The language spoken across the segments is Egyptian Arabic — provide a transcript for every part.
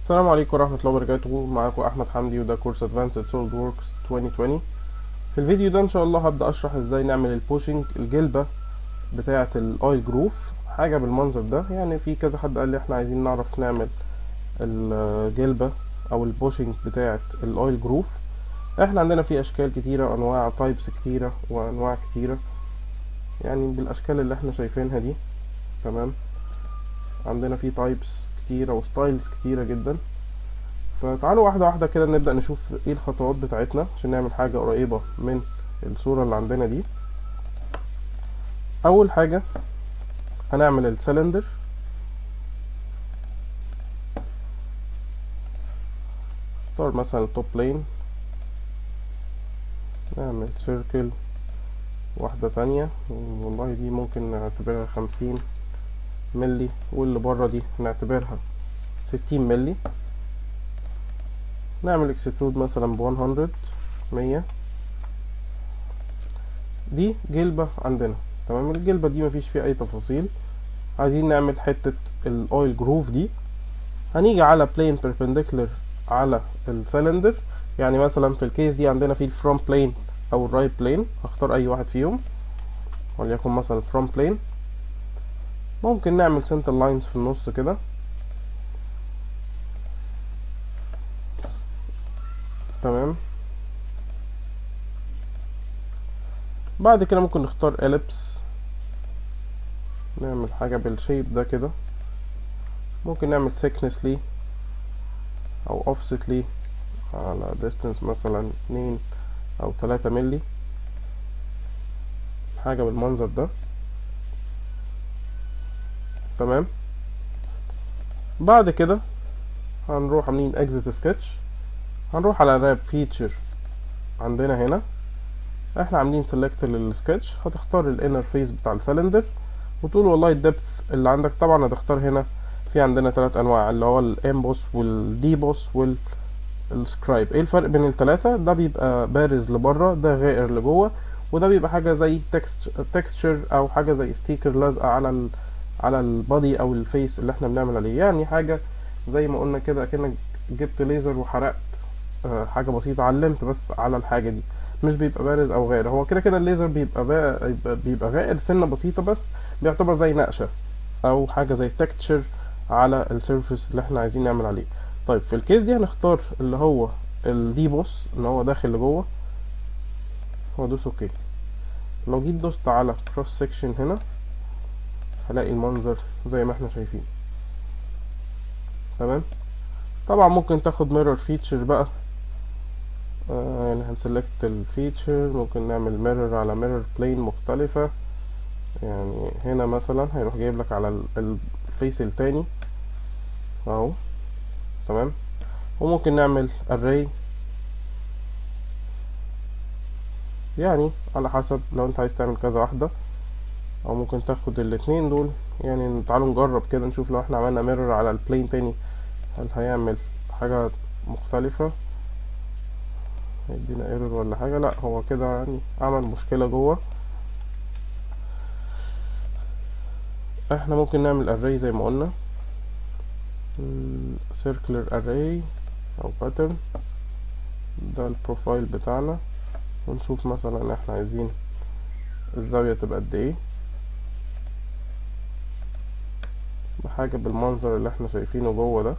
السلام عليكم ورحمة الله وبركاته معاكم أحمد حمدي وده كورس Advanced Solid Works 2020 في الفيديو ده إن شاء الله هبدأ أشرح إزاي نعمل البوشنج الجلبة بتاعة الأويل جروف حاجة بالمنظر ده يعني في كذا حد قال لي إحنا عايزين نعرف نعمل الجلبة أو البوشنج بتاعة الأويل جروف إحنا عندنا في أشكال كتيرة وأنواع تايبس كتيرة وأنواع كتيرة يعني بالأشكال اللي إحنا شايفينها دي تمام عندنا في تايبس كتيرة وستايلز كتيرة جدا فتعالوا واحدة واحدة كده نبدأ نشوف ايه الخطوات بتاعتنا عشان نعمل حاجة قريبة من الصورة اللي عندنا دي أول حاجة هنعمل السلندر اختار مثلا التوب لين نعمل سيركل واحدة تانية والله دي ممكن نعتبرها خمسين ملي واللي بره دي نعتبرها ستين ملي نعمل اكسترود مثلا بون هندرد مية دي جلبة عندنا تمام الجلبة دي مفيش فيها اي تفاصيل عايزين نعمل حتة الاويل جروف دي هنيجي على بلين بيربنديكولر على السلندر يعني مثلا في الكيس دي عندنا في الفرونت بلين او الرايت بلين هختار اي واحد فيهم وليكن مثلا الفرونت بلين ممكن نعمل سنتر لاينز في النص كده تمام بعد كده ممكن نختار اليبس نعمل حاجة بالشيب ده كده ممكن نعمل thickness ليه او offset ليه على distance مثلا اتنين او تلاتة ملي حاجة بالمنظر ده تمام بعد كده هنروح عاملين exit sketch هنروح على راب فيتشر عندنا هنا احنا عاملين سيلكت للسكتش هتختار الانر فيس بتاع السلندر وتقول والله الدبث اللي عندك طبعا هتختار هنا في عندنا ثلاث انواع اللي هو الامبوس والديبوس والسكرايب ايه الفرق بين الثلاثه ده بيبقى بارز لبره ده غائر لجوه وده بيبقى حاجه زي تكستشر او حاجه زي ستيكر لازقه على ال على البادي او الفيس اللي احنا بنعمل عليه يعني حاجه زي ما قلنا كده اكنك جبت ليزر وحرقت حاجه بسيطه علمت بس على الحاجه دي مش بيبقى بارز او غائر هو كده كده الليزر بيبقى با... بيبقى غائر سنه بسيطه بس بيعتبر زي نقشه او حاجه زي تكتشر على السيرفيس اللي احنا عايزين نعمل عليه طيب في الكيس دي هنختار اللي هو الديبوس ان هو داخل لجوه وادوس اوكي لو جيت دوست على كروس سيكشن هنا هلاقي المنظر زي ما احنا شايفين تمام طبعا ممكن تاخد ميرور فيتشر بقى آه يعني هنسلكت الفيتشر ممكن نعمل ميرور على ميرور بلين مختلفة يعني هنا مثلا هيروح جايب لك على الفيس التاني اهو تمام وممكن نعمل array يعني على حسب لو انت عايز تعمل كذا واحدة او ممكن تاخد الاتنين دول يعني تعالوا نجرب كده نشوف لو احنا عملنا ميرور على البلين تاني هل هيعمل حاجة مختلفة هيدينا ايرور ولا حاجة لا هو كده يعني عمل مشكلة جوه احنا ممكن نعمل array زي ما قلنا circular array او pattern ده البروفايل بتاعنا ونشوف مثلا احنا عايزين الزاوية تبقى قد ايه بحاجة بالمنظر اللي احنا شايفينه جوه ده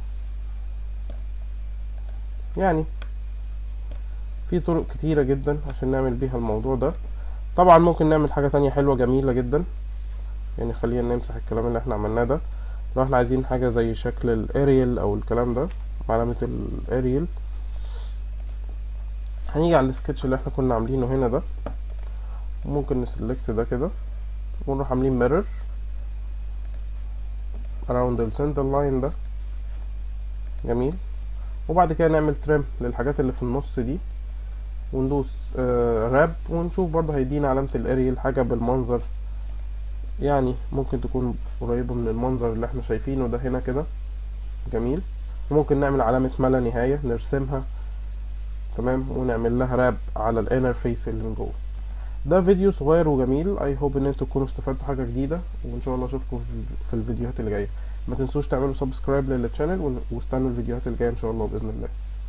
يعني في طرق كتيرة جدا عشان نعمل بيها الموضوع ده طبعا ممكن نعمل حاجة تانية حلوة جميلة جدا يعني خلينا نمسح الكلام اللي احنا عملناه ده لو احنا عايزين حاجة زي شكل الاريال او الكلام ده علامة الاريال هنيجي على السكتش اللي احنا كنا عاملينه هنا ده ممكن نسلكت ده كده ونروح عاملين ميرور around السنتر لاين ده جميل وبعد كده نعمل تريم للحاجات اللي في النص دي وندوس آه راب ونشوف برضه هيدينا علامة الاريال حاجة بالمنظر يعني ممكن تكون قريبة من المنظر اللي احنا شايفينه ده هنا كده جميل وممكن نعمل علامة ما لا نهاية نرسمها تمام ونعمل لها راب على الانر فيس اللي من جوه ده فيديو صغير وجميل اي هوب ان انتوا تكونوا استفدتوا حاجه جديده وان شاء الله اشوفكم في- في الفيديوهات اللي جايه ما تنسوش تعملوا سبسكرايب للشانل واستنوا الفيديوهات اللي جايه ان شاء الله باذن الله